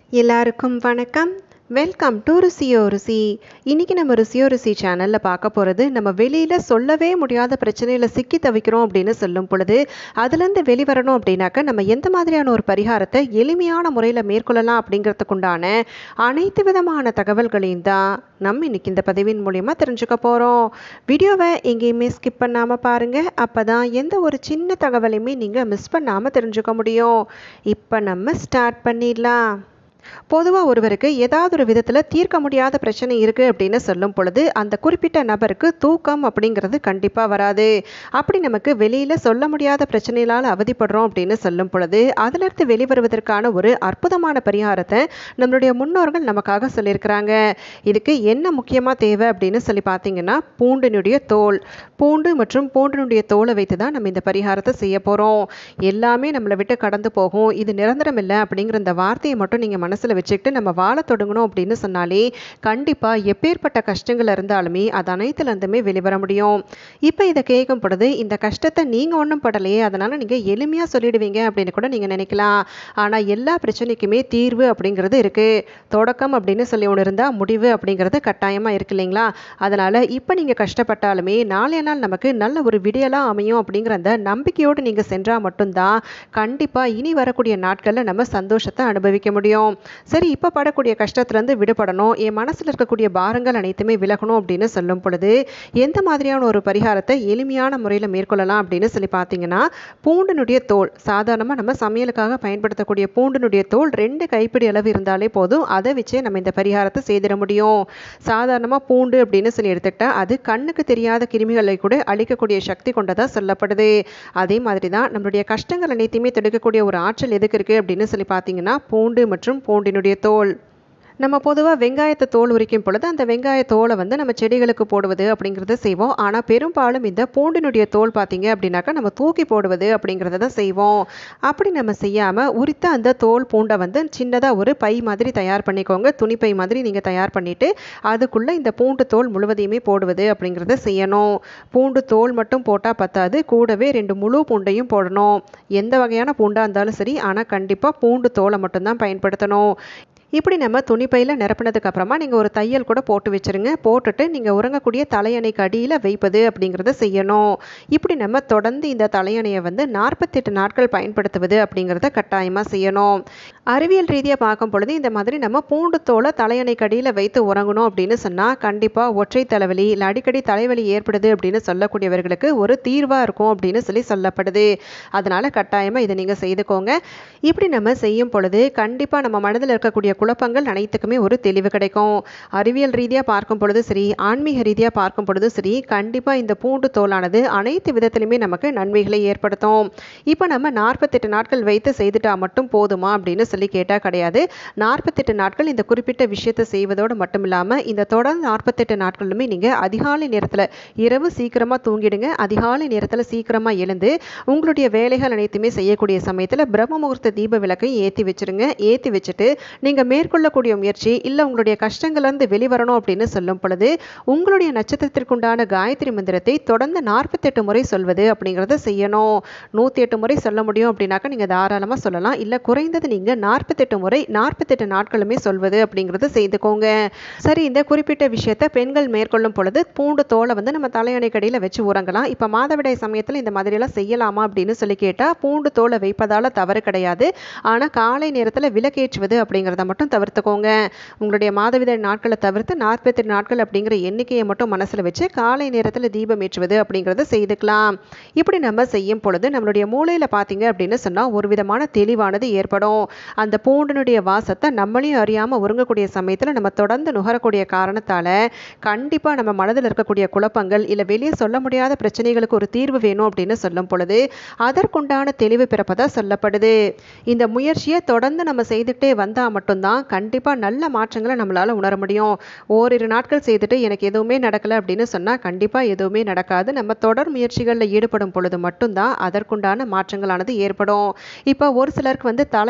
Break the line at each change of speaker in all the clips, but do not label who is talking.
எல்லாருக்கும் வணக்கம் welcome to ருசியோ ருசி இன்றைக்கி நம்ம ருசியோ ருசி சேனலில் பார்க்க போகிறது நம்ம வெளியில் சொல்லவே முடியாத பிரச்சனையில் சிக்கி தவிக்கிறோம் அப்படின்னு சொல்லும் பொழுது அதுலேருந்து வெளிவரணும் அப்படின்னாக்க நம்ம எந்த மாதிரியான ஒரு பரிகாரத்தை எளிமையான முறையில் மேற்கொள்ளலாம் அப்படிங்கிறதுக்குண்டான அனைத்து விதமான தகவல்களையும் தான் நம்ம இன்றைக்கி இந்த பதிவின் மூலிமா தெரிஞ்சுக்க போகிறோம் வீடியோவை எங்கேயுமே ஸ்கிப் பண்ணாமல் பாருங்கள் அப்போ தான் எந்த ஒரு சின்ன தகவலையுமே நீங்கள் மிஸ் பண்ணாமல் தெரிஞ்சுக்க முடியும் இப்போ நம்ம ஸ்டார்ட் பண்ணிடலாம் பொதுவாக ஒருவருக்கு ஏதாவது ஒரு விதத்தில் தீர்க்க முடியாத பிரச்சனை இருக்குது அப்படின்னு சொல்லும் பொழுது அந்த குறிப்பிட்ட நபருக்கு தூக்கம் அப்படிங்கிறது கண்டிப்பாக வராது அப்படி நமக்கு வெளியில் சொல்ல முடியாத பிரச்சனைகளால் அவதிப்படுறோம் அப்படின்னு சொல்லும் பொழுது அதிலிருந்து வெளிவருவதற்கான ஒரு அற்புதமான பரிகாரத்தை நம்மளுடைய முன்னோர்கள் நமக்காக சொல்லியிருக்கிறாங்க இதுக்கு என்ன முக்கியமாக தேவை அப்படின்னு சொல்லி பார்த்தீங்கன்னா பூண்டினுடைய தோல் பூண்டு மற்றும் பூண்டினுடைய தோலை வைத்து தான் நம்ம இந்த பரிகாரத்தை செய்ய போகிறோம் எல்லாமே நம்மளை விட்டு கடந்து போகும் இது நிரந்தரம் இல்லை அப்படிங்கிற இந்த வார்த்தையை மட்டும் நீங்கள் மனசில் வச்சுக்கிட்டு நம்ம வாழ தொடங்கணும் அப்படின்னு சொன்னாலே கண்டிப்பாக எப்பேற்பட்ட கஷ்டங்கள் இருந்தாலுமே அது அனைத்துலேருந்துமே வெளிவர முடியும் இப்போ இதை கேட்கும் பொழுது இந்த கஷ்டத்தை நீங்கள் ஒன்றும் படலையே அதனால் நீங்கள் எளிமையாக சொல்லிடுவீங்க அப்படின்னு கூட நீங்கள் நினைக்கலாம் ஆனால் எல்லா பிரச்சனைக்குமே தீர்வு அப்படிங்கிறது இருக்குது தொடக்கம் அப்படின்னு சொல்லி ஒன்று இருந்தால் முடிவு அப்படிங்கிறது கட்டாயமாக இருக்கு இல்லைங்களா அதனால் இப்போ நீங்கள் கஷ்டப்பட்டாலுமே நாளைய நாள் நமக்கு நல்ல ஒரு விடியலாக அமையும் அப்படிங்கிற அந்த நம்பிக்கையோடு நீங்கள் சென்றால் மட்டும்தான் கண்டிப்பாக இனி வரக்கூடிய நாட்களில் நம்ம சந்தோஷத்தை அனுபவிக்க முடியும் சரி இப்போ படக்கூடிய கஷ்டத்துலேருந்து விடுபடணும் என் மனசில் இருக்கக்கூடிய பாரங்கள் அனைத்துமே விலகணும் அப்படின்னு சொல்லும் பொழுது எந்த மாதிரியான ஒரு பரிகாரத்தை எளிமையான முறையில் மேற்கொள்ளலாம் அப்படின்னு சொல்லி பார்த்தீங்கன்னா பூண்டினுடைய தோல் சாதாரணமாக நம்ம சமையலுக்காக பயன்படுத்தக்கூடிய பூண்டினுடைய தோல் ரெண்டு கைப்பிடி அளவு இருந்தாலே போதும் அதை வச்சே நம்ம இந்த பரிகாரத்தை செய்திட முடியும் சாதாரணமாக பூண்டு அப்படின்னு சொல்லி எடுத்துக்கிட்டால் அது கண்ணுக்கு தெரியாத கிருமிகளை கூட அழிக்கக்கூடிய சக்தி கொண்டதாக சொல்லப்படுது அதே மாதிரி தான் நம்மளுடைய கஷ்டங்கள் அனைத்தையுமே தடுக்கக்கூடிய ஒரு ஆற்றல் எதுக்கு இருக்குது அப்படின்னு சொல்லி பார்த்தீங்கன்னா பூண்டு மற்றும் பூண்டினுடைய தோல் நம்ம பொதுவாக வெங்காயத்தை தோல் உரிக்கும் பொழுது அந்த வெங்காய தோலை வந்து நம்ம செடிகளுக்கு போடுவது அப்படிங்கிறத செய்வோம் ஆனால் பெரும்பாலும் இந்த பூண்டினுடைய தோல் பார்த்தீங்க அப்படின்னாக்கா நம்ம தூக்கி போடுவது அப்படிங்கிறத தான் செய்வோம் அப்படி நம்ம செய்யாமல் உரித்த அந்த தோல் பூண்டை வந்து சின்னதாக ஒரு பை மாதிரி தயார் பண்ணிக்கோங்க துணிப்பை மாதிரி நீங்கள் தயார் பண்ணிவிட்டு அதுக்குள்ளே இந்த பூண்டு தோல் முழுவதையுமே போடுவது அப்படிங்கிறத செய்யணும் பூண்டு தோல் மட்டும் போட்டால் பத்தாது கூடவே ரெண்டு முழு பூண்டையும் போடணும் எந்த வகையான பூண்டாக இருந்தாலும் சரி ஆனால் கண்டிப்பாக பூண்டு தோலை மட்டும்தான் பயன்படுத்தணும் இப்படி நம்ம துணிப்பையில் நிரப்பினதுக்கு அப்புறமா நீங்கள் ஒரு தையல் கூட போட்டு வச்சுருங்க போட்டுட்டு நீங்கள் உறங்கக்கூடிய தலையணைக்கு அடியில் வைப்பது அப்படிங்கிறத செய்யணும் இப்படி நம்ம தொடர்ந்து இந்த தலையணையை வந்து நாற்பத்தெட்டு நாட்கள் பயன்படுத்துவது அப்படிங்கிறத கட்டாயமாக செய்யணும் அறிவியல் ரீதியாக பார்க்கும் பொழுது இந்த மாதிரி நம்ம பூண்டு தோலை தலையணைக்கு அடியில் வைத்து உறங்கணும் அப்படின்னு சொன்னால் கண்டிப்பாக ஒற்றை தலைவலி இல்லை அடிக்கடி தலைவலி ஏற்படுது அப்படின்னு சொல்லக்கூடியவர்களுக்கு ஒரு தீர்வாக இருக்கும் அப்படின்னு சொல்லி சொல்லப்படுது அதனால் கட்டாயமாக இதை நீங்கள் செய்துக்கோங்க இப்படி நம்ம செய்யும் பொழுது கண்டிப்பாக நம்ம மனதில் இருக்கக்கூடிய குழப்பங்கள் அனைத்துக்குமே ஒரு தெளிவு கிடைக்கும் அறிவியல் ரீதியாக பார்க்கும் பொழுது சரி ஆன்மீக ரீதியாக பார்க்கும் பொழுது சரி கண்டிப்பாக இந்த பூண்டு தோலானது அனைத்து விதத்திலுமே நமக்கு நன்மைகளை ஏற்படுத்தும் இப்போ நம்ம நாற்பத்தெட்டு நாட்கள் வைத்து செய்துட்டா மட்டும் போதுமா அப்படின்னு சொல்லி கேட்டால் கிடையாது நாற்பத்தெட்டு நாட்கள் இந்த குறிப்பிட்ட விஷயத்தை செய்வதோடு மட்டும் இல்லாமல் இந்த தொடர்ந்து நாற்பத்தெட்டு நாட்களுமே நீங்கள் அதிகாலை நேரத்தில் இரவு சீக்கிரமாக தூங்கிடுங்க அதிகாலை நேரத்தில் சீக்கிரமாக எழுந்து உங்களுடைய வேலைகள் அனைத்துமே செய்யக்கூடிய சமயத்தில் பிரம்ம முகூர்த்த தீப விளக்கை ஏற்றி வச்சுருங்க ஏற்றி வச்சுட்டு நீங்கள் மேற்கொள்ளக்கூடிய முயற்சி இல்லை உங்களுடைய கஷ்டங்கள்லேருந்து வெளிவரணும் அப்படின்னு சொல்லும் பொழுது உங்களுடைய நட்சத்திரத்திற்குண்டான காயத்ரி மந்திரத்தை தொடர்ந்து நாற்பத்தெட்டு முறை சொல்வது அப்படிங்கிறத செய்யணும் நூற்றி எட்டு முறை சொல்ல முடியும் அப்படின்னாக்கா நீங்கள் தாராளமாக சொல்லலாம் இல்லை குறைந்தது நீங்கள் நாற்பத்தெட்டு முறை நாற்பத்தெட்டு நாட்களுமே சொல்வது அப்படிங்கிறத செய்துக்கோங்க சரி இந்த குறிப்பிட்ட விஷயத்தை பெண்கள் மேற்கொள்ளும் பொழுது பூண்டு தோலை வந்து நம்ம தலையணைக்கடியில் வச்சு உறங்கலாம் இப்போ மாதவிடாய் சமயத்தில் இந்த மாதிரியெல்லாம் செய்யலாமா அப்படின்னு சொல்லி கேட்டால் பூண்டு தோலை வைப்பதால் தவறு கிடையாது ஆனால் காலை நேரத்தில் விலக்கேற்றுவது அப்படிங்கிறத மட்டும் தவிர்த்துக்கோங்க உங்களுடைய மாதவிடாய் நாட்களை தவிர்த்து நாற்பத்தெட்டு நாட்கள் அப்படிங்கிற எண்ணிக்கையை மட்டும் மனசில் வச்சு காலை நேரத்தில் தீபம் ஏற்றுவது அப்படிங்கிறத செய்துக்கலாம் இப்படி நம்ம செய்யும் பொழுது நம்மளுடைய மூளையில் பார்த்தீங்க அப்படின்னு சொன்னால் ஒரு விதமான தெளிவானது ஏற்படும் அந்த பூண்டினுடைய வாசத்தை நம்மளையும் அறியாமல் உறங்கக்கூடிய சமயத்தில் நம்ம தொடர்ந்து நுகரக்கூடிய காரணத்தால் கண்டிப்பாக நம்ம மனதில் இருக்கக்கூடிய குழப்பங்கள் இல்லை வெளியே சொல்ல முடியாத பிரச்சனைகளுக்கு ஒரு தீர்வு வேணும் அப்படின்னு சொல்லும் பொழுது அதற்குண்டான தெளிவு பிறப்பதாக சொல்லப்படுது இந்த முயற்சியை தொடர்ந்து நம்ம செய்துக்கிட்டே வந்தால் மட்டும்தான் கண்டிப்பாக நல்ல மாற்றங்களை நம்மளால் உணர முடியும் ஓரிரு நாட்கள் செய்துட்டு எனக்கு எதுவுமே நடக்கலை அப்படின்னு சொன்னால் கண்டிப்பாக எதுவுமே நடக்காது நம்ம தொடர் முயற்சிகளில் ஈடுபடும் பொழுது மட்டும்தான் அதற்குண்டான மாற்றங்களானது ஏற்படும் இப்போ ஒரு சிலருக்கு வந்து தலையணை வைக்க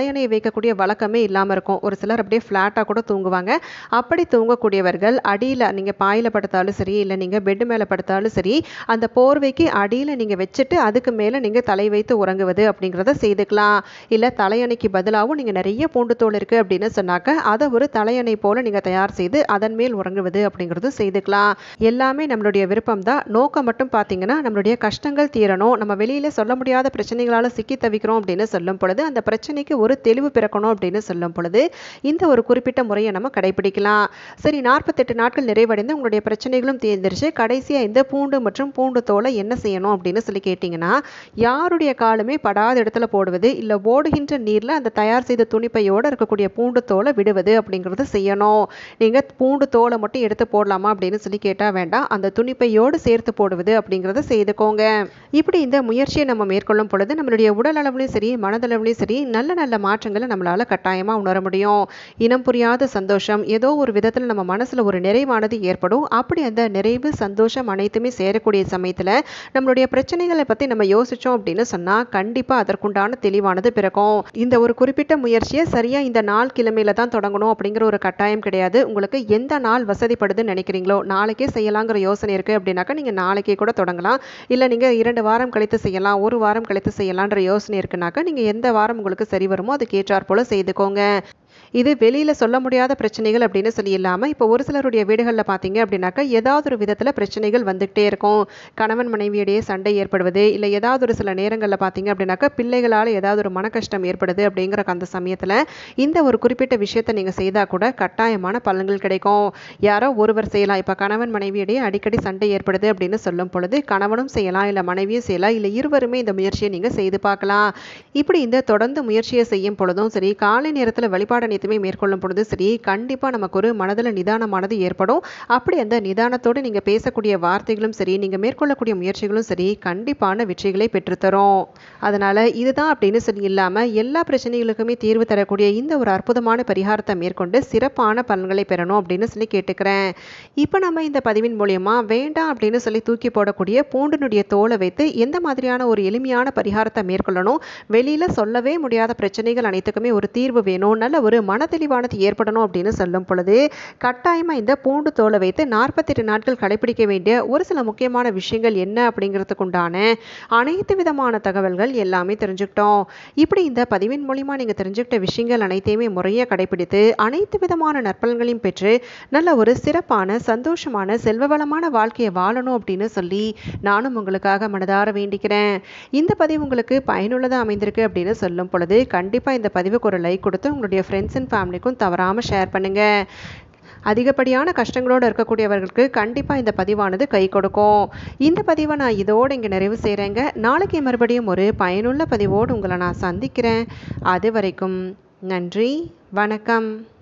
படுத்தக்கூடிய வழக்கமே இல்லாமல் இருக்கும் ஒரு சிலர் அப்படியே ஃப்ளாட்டாக கூட தூங்குவாங்க அப்படி தூங்கக்கூடியவர்கள் அடியில் நீங்கள் பாயில் படுத்தாலும் சரி இல்லை நீங்கள் பெட்டு மேலே படுத்தாலும் சரி அந்த போர்வைக்கு அடியில் நீங்கள் வச்சுட்டு அதுக்கு மேலே நீங்கள் தலை வைத்து உறங்குவது அப்படிங்கிறத செய்துக்கலாம் இல்லை தலையணைக்கு பதிலாகவும் நீங்கள் நிறைய பூண்டு தோல் இருக்குது அப்படின்னு சொன்னாக்க அதை ஒரு தலையணை போல் நீங்கள் தயார் செய்து அதன் மேல் உறங்குவது அப்படிங்கிறது செய்துக்கலாம் எல்லாமே நம்மளுடைய விருப்பம் தான் நோக்கம் மட்டும் பார்த்தீங்கன்னா நம்மளுடைய கஷ்டங்கள் தீரணும் நம்ம வெளியில் சொல்ல முடியாத பிரச்சனைகளால் சிக்கி தவிக்கிறோம் அப்படின்னு சொல்லும் பொழுது அந்த பிரச்சனைக்கு ஒரு தெளிவு பிறக்கணும் அப்படின்னு சொல்லும் பொழுது இந்த ஒரு குறிப்பிட்ட முறையை நம்ம கடைபிடிக்கலாம் சரி நாற்பத்தெட்டு நாட்கள் நிறைவடைந்து உங்களுடைய பிரச்சனைகளும் தீர்ந்துருச்சு கடைசியாக இந்த பூண்டு மற்றும் பூண்டு தோலை என்ன செய்யணும் அப்படின்னு சொல்லி கேட்டிங்கன்னா யாருடைய காலுமே படாத இடத்துல போடுவது இல்லை ஓடுகின்ற நீரில் அந்த தயார் செய்த துணிப்பையோடு இருக்கக்கூடிய பூண்டு தோலை விடுவது அப்படிங்கிறது செய்யணும் நீங்கள் பூண்டு தோலை மட்டும் எடுத்து போடலாமா அப்படின்னு சொல்லி கேட்டால் வேண்டாம் அந்த துணிப்பையோடு சேர்த்து போடுவது அப்படிங்கிறத செய்துக்கோங்க இப்படி இந்த முயற்சியை நம்ம மேற்கொள்ளும் பொழுது நம்மளுடைய உடல் அளவுலையும் சரி மனதளவுலையும் சரி நல்ல நல்ல மாற்றங்களை நம்மளால் கட்டாயமாக உணர முடியும் இனம் புரியாத சந்தோஷம் ஏதோ ஒரு விதத்தில் நம்ம மனசில் ஒரு நிறைவானது ஏற்படும் அப்படி அந்த நிறைவு சந்தோஷம் அனைத்துமே சேரக்கூடிய சமயத்தில் நம்மளுடைய பிரச்சனைகளை பற்றி நம்ம யோசித்தோம் அப்படின்னு சொன்னால் கண்டிப்பாக அதற்குண்டான தெளிவானது பிறக்கும் இந்த ஒரு குறிப்பிட்ட முயற்சியை சரியாக இந்த நாள் கிழமையில தான் தொடங்கணும் அப்படிங்கிற ஒரு கட்டாயம் கிடையாது உங்களுக்கு எந்த நாள் வசதிப்படுதுன்னு நினைக்கிறீங்களோ நாளைக்கே செய்யலாங்கிற யோசனை இருக்குது அப்படின்னாக்கா நீங்கள் நாளைக்கே கூட தொடங்கலாம் இல்லை நீங்கள் இரண்டு வாரம் கழித்து செய்யலாம் ஒரு வாரம் கழித்து செய்யலான்ற யோசனை இருக்குனாக்கா நீங்கள் எந்த வாரம் உங்களுக்கு சரி வருமோ அதுக்கு ஏற்றாற் போல் செய்துக்கோங்க இது வெளியில் சொல்ல முடியாத பிரச்சனைகள் அப்படின்னு சொல்லி இல்லாமல் இப்போ ஒரு சிலருடைய வீடுகளில் பார்த்தீங்க அப்படின்னாக்கா ஏதாவது ஒரு விதத்தில் பிரச்சனைகள் வந்துகிட்டே இருக்கும் கணவன் மனைவியிடையே சண்டை ஏற்படுவது இல்லை ஏதாவது ஒரு சில நேரங்களில் பார்த்தீங்க அப்படின்னாக்கா பிள்ளைகளால் ஏதாவது ஒரு மன கஷ்டம் ஏற்படுது அப்படிங்கிற அந்த சமயத்தில் இந்த ஒரு குறிப்பிட்ட விஷயத்தை நீங்கள் செய்தால் கூட கட்டாயமான பலன்கள் கிடைக்கும் யாரோ ஒருவர் செய்யலாம் இப்போ கணவன் மனைவியிடையே அடிக்கடி சண்டை ஏற்படுது அப்படின்னு சொல்லும் பொழுது கணவனும் செய்யலாம் இல்லை மனைவியும் செய்யலாம் இல்லை இருவருமே இந்த முயற்சியை நீங்கள் செய்து பார்க்கலாம் இப்படி இந்த தொடர்ந்து முயற்சியை செய்யும் பொழுதும் சரி காலை நேரத்தில் வழிபாடு அனைத்துமே மேற்கொள்ளும் பொழுது சரி கண்டிப்பாக நமக்கு ஒரு மனதில் நிதானமானது ஏற்படும் அப்படி அந்த நிதானத்தோடு நீங்கள் பேசக்கூடிய வார்த்தைகளும் சரி நீங்கள் மேற்கொள்ளக்கூடிய முயற்சிகளும் சரி கண்டிப்பான வெற்றிகளை பெற்றுத்தரும் அதனால் இதுதான் அப்படின்னு சொல்லி இல்லாமல் எல்லா பிரச்சனைகளுக்குமே தீர்வு தரக்கூடிய இந்த ஒரு அற்புதமான பரிகாரத்தை மேற்கொண்டு சிறப்பான பலன்களை பெறணும் அப்படின்னு சொல்லி கேட்டுக்கிறேன் இப்போ நம்ம இந்த பதிவின் மூலயமா வேண்டாம் அப்படின்னு சொல்லி தூக்கி போடக்கூடிய பூண்டினுடைய தோலை வைத்து எந்த மாதிரியான ஒரு எளிமையான பரிகாரத்தை மேற்கொள்ளணும் வெளியில் சொல்லவே முடியாத பிரச்சனைகள் அனைத்துக்குமே ஒரு தீர்வு வேணும் நல்ல ஒரு மனத்தெளிவானது ஏற்படணும் அப்படின்னு சொல்லும் பொழுது கட்டாயமாக இந்த பூண்டு தோலை வைத்து நாற்பத்தெட்டு நாட்கள் கடைபிடிக்க வேண்டிய ஒரு சில முக்கியமான விஷயங்கள் என்ன அப்படிங்கிறதுக்கு உண்டான அனைத்து விதமான தகவல்கள் எல்லாமே தெரிஞ்சுக்கிட்டோம் இப்படி இந்த பதிவின் மூலிமா நீங்கள் தெரிஞ்சுக்கிட்ட விஷயங்கள் அனைத்தையுமே முறையாக கடைபிடித்து அனைத்து விதமான நற்பலன்களையும் பெற்று நல்ல ஒரு சிறப்பான சந்தோஷமான செல்வவளமான வாழ்க்கையை வாழணும் அப்படின்னு சொல்லி நானும் உங்களுக்காக மனதார வேண்டிக்கிறேன் இந்த பதிவு உங்களுக்கு பயனுள்ளதாக அமைந்திருக்கு அப்படின்னு சொல்லும் பொழுது கண்டிப்பாக இந்த பதிவுக்கு ஒரு லைக் கொடுத்து உங்களுடைய ஃப்ரெண்ட்ஸ் அண்ட் ஃபேமிலிக்கும் தவறாமல் ஷேர் பண்ணுங்கள் அதிகப்படியான கஷ்டங்களோடு இருக்கக்கூடியவர்களுக்கு கண்டிப்பாக இந்த பதிவானது கை கொடுக்கும் இந்த பதிவை நான் இதோடு இங்கே நிறைவு செய்கிறேங்க நாளைக்கு மறுபடியும் ஒரு பயனுள்ள பதிவோடு உங்களை நான் சந்திக்கிறேன் அது வரைக்கும் நன்றி வணக்கம்